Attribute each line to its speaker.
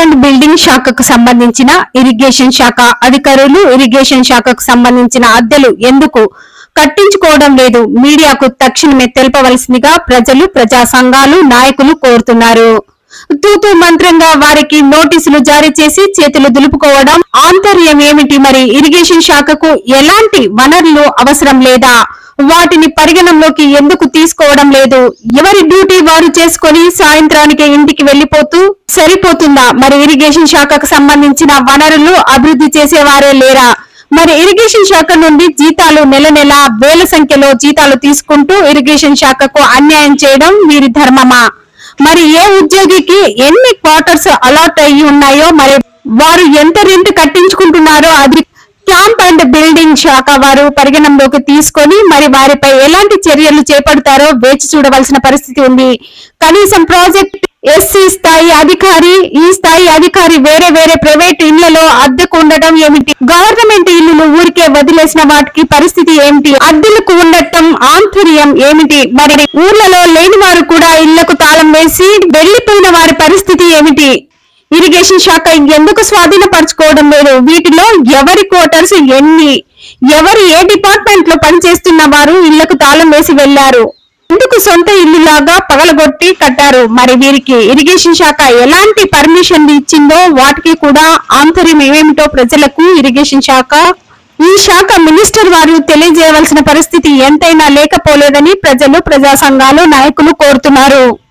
Speaker 1: and building శాఖకు సంబంధించిన irrigation శాఖ అధికారులు ఇరిగేషన్ శాఖకు సంబంధించిన అద్దెలు ఎందుకు కట్టించుకోవడం లేదు మీడియాకు తక్షణమే తెలపవలసిందిగా ప్రజలు ప్రజా సంఘాలు నాయకులు కోరుతున్నారు తూతూ మంత్రంగా వారికి నోటీసులు జారీ చేసి చేతులు దులుపుకోవడం ఆంతర్యం ఏమిటి మరి ఇరిగేషన్ శాఖకు ఎలాంటి వనరులు అవసరం లేదా వాటిని పరిగణంలోకి ఎందుకు తీసుకోవడం లేదు ఎవరి డ్యూటీ వారు చేసుకొని సాయంత్రానికి ఇంటికి వెళ్లిపోతూ సరిపోతుందా మరి ఇరిగేషన్ శాఖకు సంబంధించిన వనరులు అభివృద్ధి చేసేవారే లేరా మరి ఇరిగేషన్ శాఖ నుండి జీతాలు నెల నెల వేల సంఖ్యలో జీతాలు తీసుకుంటూ ఇరిగేషన్ శాఖకు అన్యాయం చేయడం వీరి ధర్మమా మరి ఏ ఉద్యోగికి ఎన్ని క్వార్టర్స్ అలాట్ అయ్యి ఉన్నాయో మరి వారు ఎంత రెంట్ కట్టించుకుంటున్నారో అది క్యాంప్ అండ్ బిల్డింగ్ శాఖ వారు పరిగణనలోకి తీసుకొని మరి వారిపై ఎలాంటి చర్యలు చేపడతారో వేచి చూడవలసిన పరిస్థితి ఉంది కనీసం ప్రాజెక్ట్ ఎస్సీ స్థాయి అధికారి ఈ స్థాయి అధికారి వేరే వేరే ప్రైవేట్ ఇళ్లలో అద్దెకు ఉండటం ఏమిటి గవర్నమెంట్ ఇల్లులు ఊరికే వదిలేసిన వాటికి పరిస్థితి ఏమిటి అద్దెలకు ఉండటం ఆంతర్యం ఏమిటి మరి ఊర్లలో లేని వారు కూడా ఇళ్లకు తాళం వేసి వెళ్లిపోయిన వారి పరిస్థితి ఏమిటి ఇరిగేషన్ శాఖ ఎందుకు స్వాధీనపరచుకోవడం లేదు వీటిలో ఎవరి క్వార్టర్స్ ఎన్ని ఎవరు ఏ డిపార్ట్మెంట్ లో పనిచేస్తున్న వారు ఇళ్లకు తాళం వేసి వెళ్లారు ఎందుకు సొంత ఇల్లులాగా పగలగొట్టి కట్టారు మరి వీరికి ఇరిగేషన్ శాఖ ఎలాంటి పర్మిషన్ ఇచ్చిందో వాటికి కూడా ఆంతర్యం ఏమిటో ప్రజలకు ఇరిగేషన్ శాఖ ఈ శాఖ మినిస్టర్ వారు తెలియజేయవలసిన పరిస్థితి ఎంతైనా లేకపోలేదని ప్రజలు ప్రజా సంఘాలు నాయకులు కోరుతున్నారు